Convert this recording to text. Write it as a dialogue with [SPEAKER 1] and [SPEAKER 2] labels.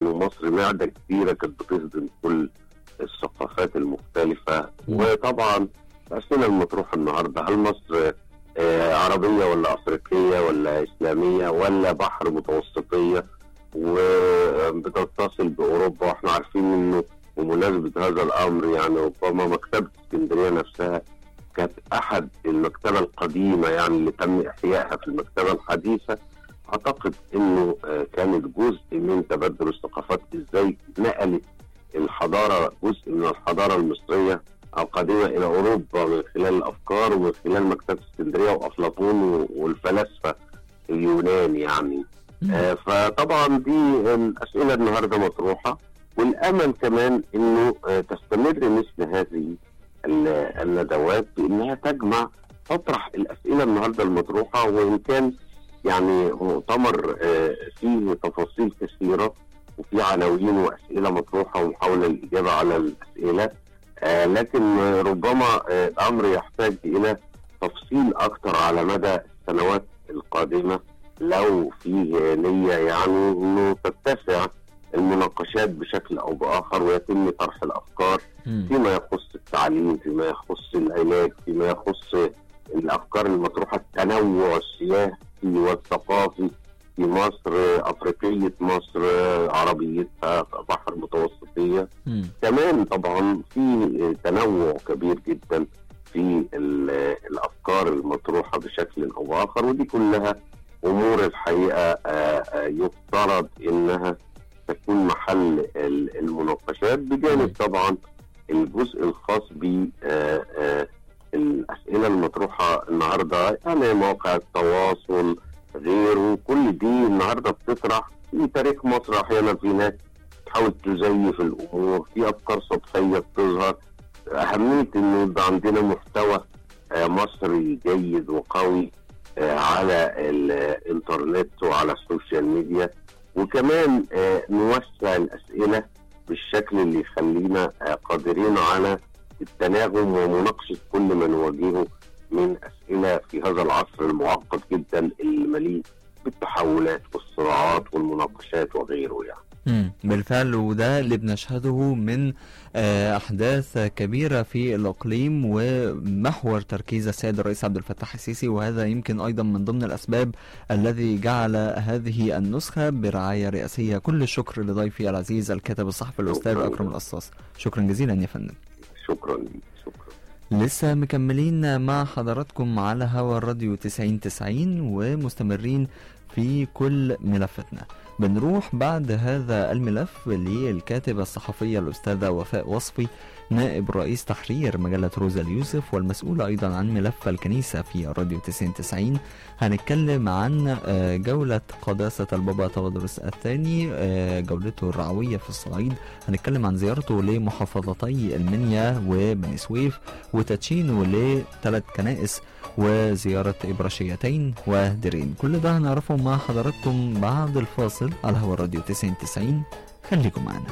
[SPEAKER 1] انه مصر معده كبيره كانت بتصدم كل الثقافات المختلفه وطبعا الاسئله المطروحه النهارده هل مصر آه، عربيه ولا افريقيه ولا اسلاميه ولا بحر متوسطيه وبتتصل باوروبا واحنا عارفين انه بمناسبه هذا الامر يعني ربما مكتبه اسكندريه نفسها كانت احد المكتبه القديمه يعني اللي تم احيائها في المكتبه الحديثه اعتقد انه آه، كانت جزء من تبادل الثقافات ازاي نقلت الحضاره جزء من الحضاره المصريه القديمه الى اوروبا من خلال الافكار ومن خلال مكتبه اسكندريه وافلاطون والفلاسفه اليونان يعني آه فطبعا دي الاسئله النهارده مطروحه والامل كمان انه آه تستمر مثل هذه الندوات بانها تجمع تطرح الاسئله النهارده المطروحه وان كان يعني مؤتمر آه فيه تفاصيل كثيره وفي عناوين واسئله مطروحه ومحاوله الاجابه على الاسئله آه لكن ربما آه الامر يحتاج الى تفصيل اكثر على مدى السنوات القادمه لو في نيه يعني انه تتسع المناقشات بشكل او باخر ويتم طرح الافكار فيما يخص التعليم فيما يخص العلاج فيما يخص الافكار المطروحه التنوع السياسي والثقافي في مصر افريقيه مصر عربيتها بحر متوسطيه كمان طبعا في تنوع كبير جدا في الافكار المطروحه بشكل او باخر ودي كلها امور الحقيقه يفترض انها تكون محل المناقشات بجانب طبعا الجزء الخاص ب الاسئله المطروحه النهارده يعني مواقع التواصل غيره كل دي النهارده بتطرح في تاريخ مصر احيانا في ناس تحاول تزيف الامور في افكار سطحيه بتظهر اهميه انه يبقى عندنا محتوى مصري جيد وقوي على الانترنت وعلى السوشيال ميديا وكمان نوسع الاسئله بالشكل اللي يخلينا قادرين على التناغم ومناقشه كل ما نواجهه من اسئله في هذا العصر المعقد جدا المليء بالتحولات والصراعات والمناقشات وغيره يعني.
[SPEAKER 2] مم. بالفعل وده اللي بنشهده من احداث كبيره في الاقليم ومحور تركيز السيد الرئيس عبد الفتاح السيسي وهذا يمكن ايضا من ضمن الاسباب الذي جعل هذه النسخه برعايه رئاسيه كل الشكر لضيفي العزيز الكاتب الصحفي الاستاذ اكرم القصاص شكرا جزيلا يا فندم
[SPEAKER 1] شكرا لك شكرا
[SPEAKER 2] لسه مكملين مع حضراتكم على هوا الراديو 90 90 ومستمرين في كل ملفاتنا بنروح بعد هذا الملف للكاتبة الصحفية الأستاذة وفاء وصفي نائب رئيس تحرير مجلة روزا اليوسف والمسؤولة أيضا عن ملف الكنيسة في راديو 90 هنتكلم عن جولة قداسة البابا تودرس الثاني جولته الرعوية في الصعيد هنتكلم عن زيارته لمحافظتي المنيا وبني سويف وتدشينه لثلاث كنائس وزيارة إبراشيتين وديرين كل ده هنعرفه مع حضراتكم بعد الفاصل على هوا الراديو 90 90 خليكم معنا